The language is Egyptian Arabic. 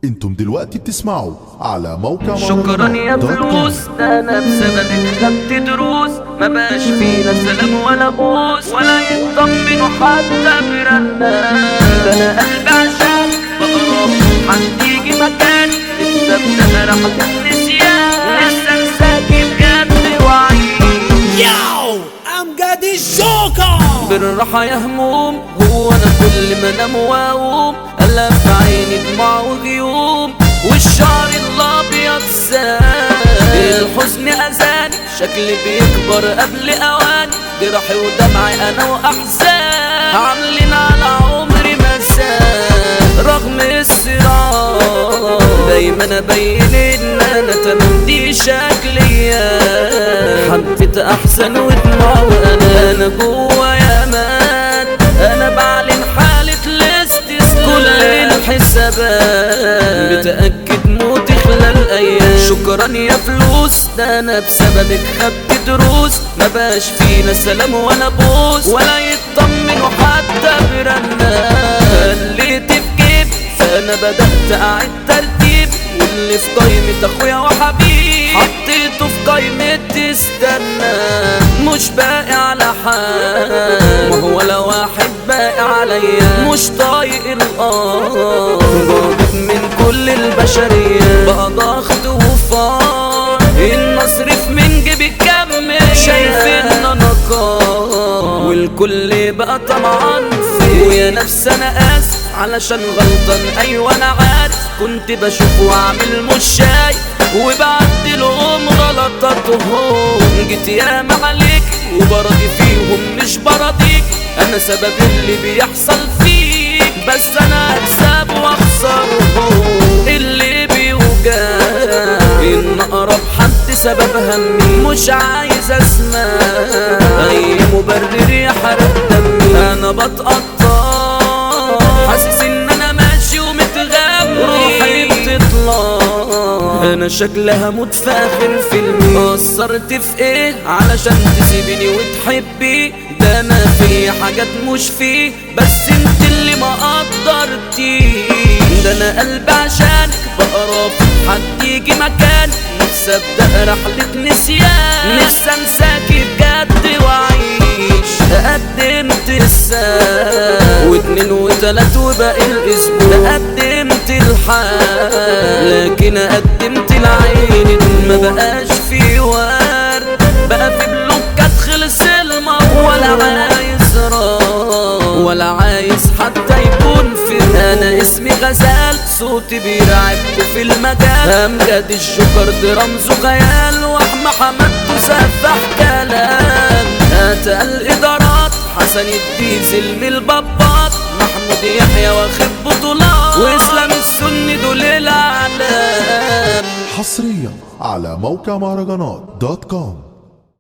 انتم دلوقتي بتسمعوا على موقع شكرا يا دوت كوم. فلوس ده انا بسببك خدت دروس ما بقاش فينا سلام ولا بوس ولا يطمنوا حتى برنات ده انا قلبي عشان بقرب حد يجي مكان لسه بتغرق النسيان لسه انساكي بجد وعيش Yo, I'm got this joker. بالراحة يا هموم هو أنا كل ما أنام وأقوم ألا في عيني دموع وغيوم والشعر الأبيض ساد الحزن أذاني شكلي بيكبر قبل أواني جراحي ودمعي أنا وأحزان عاملين على عمري مساء رغم الصراع دايما أبين إن أنا تمام دي شكلية حبيت احسن ودموع وانا انا جوا يا مان انا بعلن حالة الاستسلام كل الحسابات بتأكد موتي خلال ايام شكرا يا فلوس ده انا بسببك خدت دروس ما بقاش فينا سلام ولا بوس ولا يطمنوا حتى برنات خليت في جيب فانا بدأت اعيد ترتيب واللي في قايمة اخويا وحبيب حطيته في قايمة تستنى مش باقي على حال ما هو لو واحد باقي عليا مش طايق الارض ضاغط من كل البشرية بقى ضغط وفار النصر في من جيبي كمل شايف ان انا قار والكل بقى طمعان فيا ويا نفسي انا اسف علشان غلطان ايوه انا عارف كنت بشوف واعمل مش شايف وبعدلهم غلطاتهم جيت ياما عليك وبراضي فيهم مش براضيك انا سبب اللي بيحصل فيك بس انا اكسب واخسرهم اللي بيوجع ان اقرب حد سبب همي مش عايز اسمع اي مبرر يحرق دمي انا بتقطع حاسس ان انا ماشي ومتغمي روحي بتطلع انا شكلها هموت في اخر فيلم قصرت في ايه علشان تسيبيني وتحبي ده انا في حاجات مش فيه بس انت اللي ما قدرتيش ده انا قلبي عشانك بقرف حد يجي مكان نفسي ابدا رحلة نسيان نفسي انساكي بجد واعيش قدمت الساعة واتنين وتلات وباقي الاسبوع قدمت الحال لكن قدمت العين ما بقاش في ورد بقى في بلوكات خلص الموضوع ولا عايز راح ولا عايز حتى يكون في انا اسمي غزال صوتي بيرعبكوا في المجال امجد الجوكر دي رمزه خيال واحمى حمد سفح كلام اتى الادارات حسن الديزل من البابات محمود يحيى واخد بطولات واسلام السني دول الاعلام حصريا على موقع مهرجانات دوت كوم